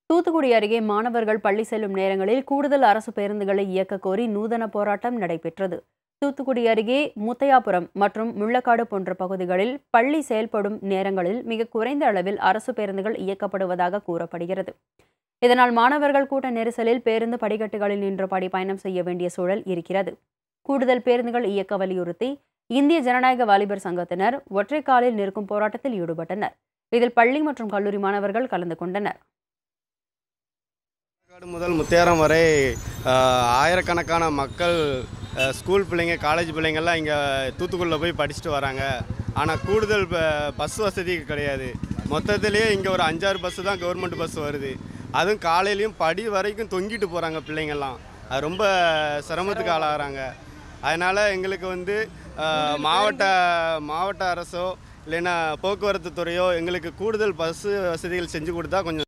தூத்துக்குடி அருகே மாணவர்கள் பள்ளி செல்லும் நேரங்களில் கூடுதல் அரசு பேருந்துகளை இயக்க கோரி நூதன போராட்டம் நடைபெற்றது தூத்துக்குடி அருகே முத்தையாபுரம் மற்றும் முள்ளக்காடு போன்ற பகுதிகளில் பள்ளி செயல்படும் நேரங்களில் மிக குறைந்த அளவில் அரசு பேருந்துகள் இயக்கப்படுவதாக கூறப்படுகிறது இதனால் மாணவர்கள் கூட்ட நெரிசலில் பேருந்து படிக்கட்டுகளில் நின்றபடி பயணம் செய்ய வேண்டிய சூழல் இருக்கிறது கூடுதல் பேருந்துகள் இயக்க வலியுறுத்தி இந்திய ஜனநாயக வாலிபர் சங்கத்தினர் ஒற்றைக்காலில் நிற்கும் போராட்டத்தில் ஈடுபட்டனர் இதில் பள்ளி மற்றும் கல்லூரி மாணவர்கள் கலந்து கொண்டனர் காடு முதல் முத்தியாரம் வரை ஆஹ், ஆயிரக்கணக்கான மக்கள் ஆஹ், ஸ்கூல் பிள்ளைங்க காலேஜ் பிள்ளைங்கள்லாம் இங்கே தூத்துக்குடியில் போய் படிச்சுட்டு வராங்க ஆனால் கூடுதல் ப- பஸ் வசதி கிடையாது மொத்தத்திலேயே இங்கே ஒரு அஞ்சாறு பஸ்ஸு தான் கவர்மெண்ட் பஸ் வருது அதுவும் காலையிலையும் படி வரைக்கும் தொங்கிட்டு போகிறாங்க பிள்ளைங்கள்லாம் அது ரொம்ப சிரமத்துக்கு ஆளாகிறாங்க அதனால் எங்களுக்கு வந்து ஆஹ், மாவட்ட மாவட்ட அரசோ இல்லைன்னா போக்குவரத்து துறையோ எங்களுக்கு கூடுதல் பஸ் வசதிகள் செஞ்சு கொடுத்தா கொஞ்சம்